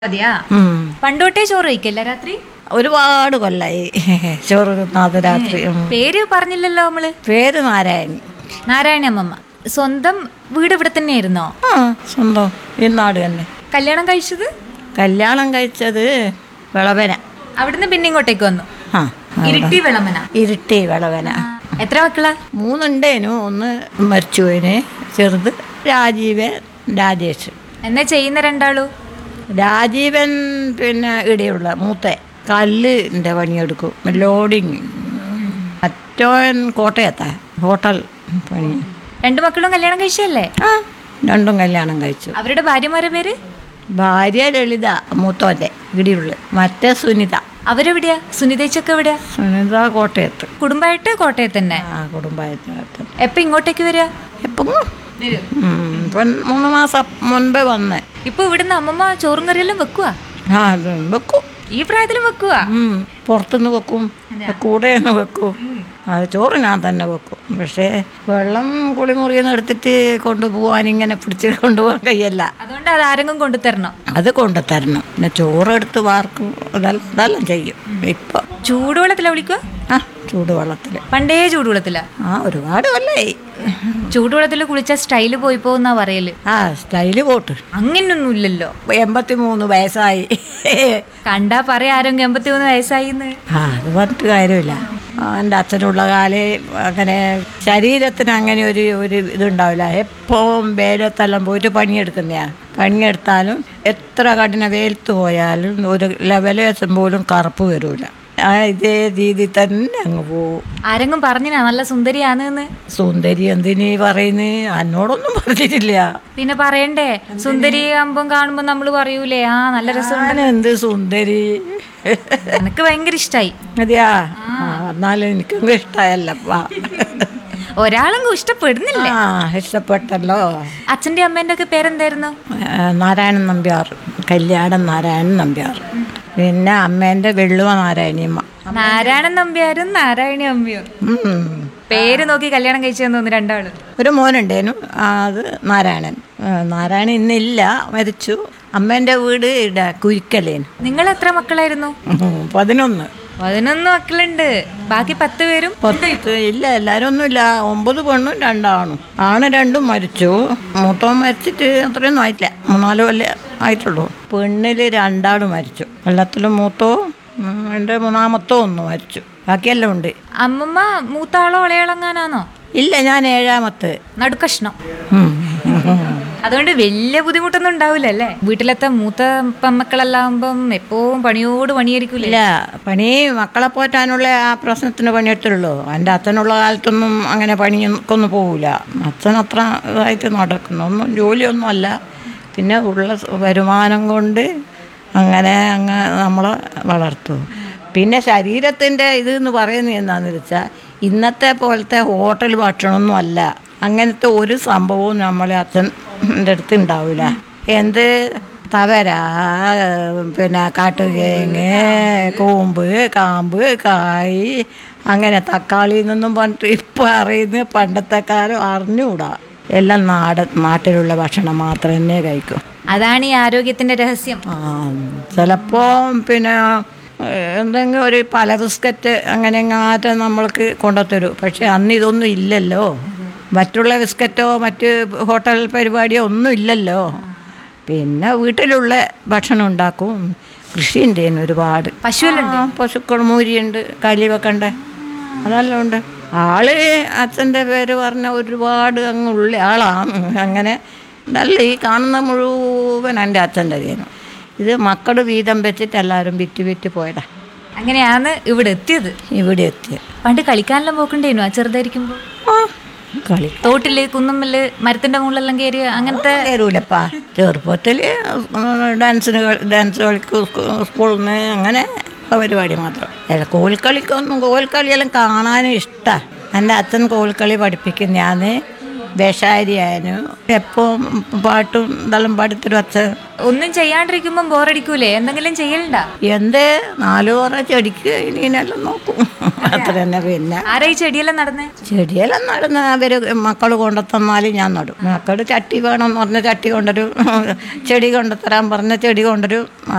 അതെയാ ഉം. പണ്ടോട്ടേ ചോറ് കഴിക്കല്ല രാത്രി ഒരുപാട് കൊല്ലായി ചോറ് തിന്നാതെ രാത്രി ഉം. പേര് പറഞ്ഞില്ലല്ലോ നമ്മള് പേര് നാരായണി നാരായണ അമ്മമ്മ സ്വന്തം വീട് ഇവിടെ തന്നെയായിരുന്നോ ആ സ്വന്തം ഈ നാട് തന്നെ കല്യാണം കഴിച്ചത് കല്യാണം കഴിച്ചത് വിളവന അവിടുന്ന് പിന്നെ ഇങ്ങോട്ടേക്ക് വന്നു ആ ഇരുട്ടി വിളമന ഇരുട്ടി വിളവന എത്ര മക്കളാ മൂന്നുണ്ടേനു ഒന്ന് മരിച്ചുപോയിന് ചെറുത് രാജീവൻ രാജേഷ് എന്നാ ചെയ്യുന്ന രണ്ടാളു രാജീവൻ പിന്നെ ഇടയുള്ള മൂത്ത കല്ലിൻ്റെ പണിയെടുക്കും ലോഡിങ് മറ്റോൻ കോട്ടയത്താ ഹോട്ടൽ പണി രണ്ടു മക്കളും കല്യാണം കഴിച്ചല്ലേ ആ രണ്ടും കല്യാണം കഴിച്ചു അവരുടെ ഭാര്യമാരുടെ പേര് ഭാര്യ ലളിത മൂത്തോൻ്റെ ഇടിയുള്ള മറ്റേ സുനിത അവരെവിടെയാ സുനിതേച്ചൊക്കെ എവിടെയാ സുനിത കോട്ടയത്ത് കുടുംബമായിട്ട് കോട്ടയത്ത് തന്നെ ആ കുടുംബായത്തിനകത്ത് എപ്പ ഇങ്ങോട്ടേക്ക് വരിക എപ്പം ഉം, ഇപ്പം മൂന്ന് മാസം മുൻപേ വന്നേ ഇപ്പൊ ഇവിടുന്ന് അമ്മമ്മ ചോറും കറിയെല്ലാം വെക്കുക ആ അത് വെക്കും ഈ പ്രായത്തിലും വെക്കുക ഉം, പുറത്തുനിന്ന് വെക്കും കൂടെ നിന്ന് വെക്കും അത് ചോറ് ഞാൻ തന്നെ വെക്കും പക്ഷേ വെള്ളം കുളിമുറിയിൽ നിന്ന് എടുത്തിട്ട് കൊണ്ടുപോകാൻ ഇങ്ങനെ പിടിച്ച് കൊണ്ടുപോകാൻ കഴിയല്ല അതുകൊണ്ട് അത് ആരെങ്കിലും കൊണ്ടുതരണം അത് കൊണ്ടുതരണം പിന്നെ ചോറെടുത്ത് വാർക്കും ഇതെല്ലാം ഇതെല്ലാം ചെയ്യും ഇപ്പം ചൂടുവെള്ളത്തിലാ വിളിക്കുക ആ ചൂടുവെള്ളത്തിൽ പണ്ടേ ചൂടുവെള്ളത്തിലാ ആ ഒരുപാട് കൊല്ലായി ചൂടുവെള്ളത്തിൽ കുളിച്ച സ്റ്റൈല് പോയി പോകുന്നാ പറയല് ആ സ്റ്റൈല് പോട്ട് അങ്ങനെയൊന്നും ഇല്ലല്ലോ എൺപത്തി മൂന്ന് വയസ്സായി കണ്ടാ പറയാ ആരെങ്കിലും എൺപത്തി മൂന്ന് വയസ്സായിന്ന് ആ അത് പറഞ്ഞിട്ട് കാര്യമില്ല ആ, എൻ്റെ അച്ഛനുള്ള കാലേ അങ്ങനെ ശരീരത്തിന് അങ്ങനെ ഒരു ഒരു ഇതുണ്ടാവില്ല എപ്പോഴും വെയിലത്തെല്ലാം പോയിട്ട് പണിയെടുക്കുന്നതാ പണിയെടുത്താലും എത്ര കഠിന വെയിലത്ത് പോയാലും ഒരു ലെവലേശം പോലും കറുപ്പ് വരില്ല ആ ഇതേ രീതി തന്നെ അങ്ങ് പോവും ആരെങ്കിലും പറഞ്ഞിനാ നല്ല സുന്ദരിയാന്ന് സുന്ദരി എന്തിനീ പറയുന്നത് എന്നോടൊന്നും പറഞ്ഞിട്ടില്ല പിന്നെ പറയണ്ടേ സുന്ദരി ആകുമ്പം കാണുമ്പോ നമ്മള് പറയൂലേ ആ നല്ല രസം ഞാൻ എന്ത് സുന്ദരി എനിക്ക് ഭയങ്കര ഇഷ്ടായി അതെയാ ആ, എന്നാലും എനിക്കൊന്നും ഇഷ്ടമായല്ലപ്പാ ഒരാളെങ്കിലും ഇഷ്ടപ്പെടുന്നില്ല ആ ഇഷ്ടപ്പെട്ടല്ലോ അച്ഛന്റെ അമ്മേന്റെ ഒക്കെ പേരെന്തായിരുന്നു ആ, നാരായണൻ നമ്പ്യാർ കല്യാണം നാരായണൻ നമ്പ്യാർ പിന്നെ അമ്മേൻ്റെ വെള്ളുവ നാരായണിയമ്മ നാരായണൻ നമ്പ്യാരും നാരായണി അമ്മയും ഉം. പേര് നോക്കി കല്യാണം കഴിച്ചെന്ന് തോന്നുന്നു രണ്ടാള് ഒരു മോനുണ്ടേനു ആ, അത് നാരായണൻ ആ, നാരായണൻ ഇന്നില്ല മരിച്ചു അമ്മേൻ്റെ വീട് ഇവിടെ കുരിക്കലേനു നിങ്ങൾ എത്ര മക്കളായിരുന്നു ഉം, പതിനൊന്ന് പതിനൊന്ന് മക്കളുണ്ട് ബാക്കി പത്ത് പേരും പത്ത് ഇല്ല എല്ലാവരും ഒന്നുമില്ല ഒമ്പത് പെണ്ണും രണ്ടാണും ആണ് രണ്ടും മരിച്ചു മൂത്തവൻ മരിച്ചിട്ട് അത്രയൊന്നും ആയിട്ടില്ല മൂന്നാല് കൊല്ലം ആയിട്ടുള്ളൂ പെണ്ണിൽ രണ്ടാളും മരിച്ചു എല്ലാത്തിലും മൂത്തോ എൻ്റെ മൂന്നാമത്തോ ഒന്ന് മരിച്ചു ബാക്കിയെല്ലാം ഉണ്ട് അമ്മമ്മ മൂത്താളോ ഇളയളങ്ങാനാണോ ഇല്ല ഞാൻ ഏഴാമത്ത് നടുക്കഷ്ണം ഉം. അതുകൊണ്ട് വലിയ ബുദ്ധിമുട്ടൊന്നും ഉണ്ടാവില്ല അല്ലേ വീട്ടിലത്തെ മൂത്ത പെമ്മക്കളെല്ലാം ആകുമ്പം എപ്പോഴും പണിയോട് പണിയായിരിക്കൂലേ ഇല്ല പണി മക്കളെ പോറ്റാനുള്ള ആ പ്രശ്നത്തിന് പണിയെടുത്തുള്ളൂ എൻ്റെ അച്ഛനുള്ള കാലത്തൊന്നും അങ്ങനെ പണിയൊന്നും പോകില്ല അച്ഛൻ അത്ര ഇതായിട്ട് നടക്കുന്നു ഒന്നും ജോലിയൊന്നും അല്ല പിന്നെ ഉള്ള സ- വരുമാനം കൊണ്ട് അങ്ങനെ അങ്ങ് നമ്മളെ വളർത്തു പിന്നെ ശരീരത്തിൻ്റെ ഇത് എന്ന് പറയുന്നത് എന്താണെന്ന് വെച്ചാൽ ഇന്നത്തെ പോലത്തെ ഹോട്ടൽ ഭക്ഷണമൊന്നും അല്ല അങ്ങനത്തെ ഒരു സംഭവവും നമ്മളെ അച്ഛൻ്റെ അടുത്ത് ഉണ്ടാവില്ല എന്ത് തവര പിന്നെ കാട്ടുകിഴങ്ങ് കൂമ്പ് കാമ്പ് കായ് അങ്ങനെ തക്കാളി എന്നൊന്നും പറഞ്ഞിട്ട് ഇപ്പം അറിയുന്ന പണ്ടത്തെ കാലം അറിഞ്ഞുകൂടാ എല്ലാം നാടൻ നാട്ടിലുള്ള ഭക്ഷണം മാത്രം തന്നെ കഴിക്കും അതാണ് ഈ ആരോഗ്യത്തിന്റെ രഹസ്യം ആ ചിലപ്പോൾ പിന്നെ ഏഹ്, എന്തെങ്കിലും ഒരു പല ബിസ്ക്കറ്റ് അങ്ങനെ എങ്ങാറ്റം നമ്മൾക്ക് കൊണ്ടുത്തരും പക്ഷെ അന്ന് ഇതൊന്നും ഇല്ലല്ലോ മറ്റുള്ള ബിസ്ക്കറ്റോ മറ്റ് ഹോട്ടൽ പരിപാടിയോ ഒന്നും ഇല്ലല്ലോ പിന്നെ വീട്ടിലുള്ള ഭക്ഷണം ഉണ്ടാക്കും കൃഷിയുണ്ട് ഇതിന് ഒരുപാട് പശുവെല്ലാം ആ, പശുക്കൾ മൂരിയുണ്ട് കലി വെക്കണ്ടേ അതെല്ലാം ഉണ്ട് ആള് അച്ഛൻ്റെ പേര് പറഞ്ഞ ഒരുപാട് അങ്ങ് ഉള്ള ആളാണ് അങ്ങനെ നല്ല ഈ കാണുന്ന മുഴുവൻ എൻ്റെ അച്ഛൻ്റെ കയ്യിൽ ഇത് മക്കൾ വീതം വെച്ചിട്ട് എല്ലാവരും വിറ്റ് വിറ്റ് പോയതാ അങ്ങനെയാണ് ഇവിടെ എത്തിയത് ഇവിടെ എത്തി പണ്ട് കളിക്കാനെല്ലാം പോക്കണ്ടേനു ആ ചെറുതായിരിക്കുമ്പോ ആ കളി തോട്ടില് കുന്നമ്മല് മരത്തിന്റെ മുകളിലെല്ലാം കയറി അങ്ങനത്തെ തരൂലപ്പാ ചെറുപ്പത്തിൽ ഡാൻസിന് കളി- ഡാൻസ് കളിക്കും സ്കൂളിൽ നിന്ന് അങ്ങനെ ഉള്ള പരിപാടി മാത്രം അല്ല കോൽക്കളിക്കൊന്നും കോൽക്കളിയെല്ലാം കാണാനും ഇഷ്ടമാണ് എൻ്റെ അച്ഛൻ കോൽക്കളി പഠിപ്പിക്കും ഞാൻ വേഷാരിയായിരുന്നു എപ്പോൾ പാട്ടും ഇതെല്ലാം പാടിത്തരും അച്ഛൻ ഒന്നും ചെയ്യാണ്ടിരിക്കുമ്പം ബോറടിക്കൂലേ എന്തെങ്കിലും ചെയ്യലുണ്ട എന്ത് നാലു പറ ചെടിക്ക് ഇനിയെല്ലാം നോക്കും അത്ര തന്നെ പിന്നെ ആരാ ഈ ചെടിയെല്ലാം നടന്നേ ചെടിയെല്ലാം നടന്ന് അവർ മക്കൾ കൊണ്ടുത്തന്നാലും ഞാൻ നടും മക്കൾ ചട്ടി വേണമെന്ന് പറഞ്ഞ ചട്ടി കൊണ്ടൊരു ചെടി കൊണ്ടുത്തരാൻ പറഞ്ഞ ചെടി കൊണ്ടൊരു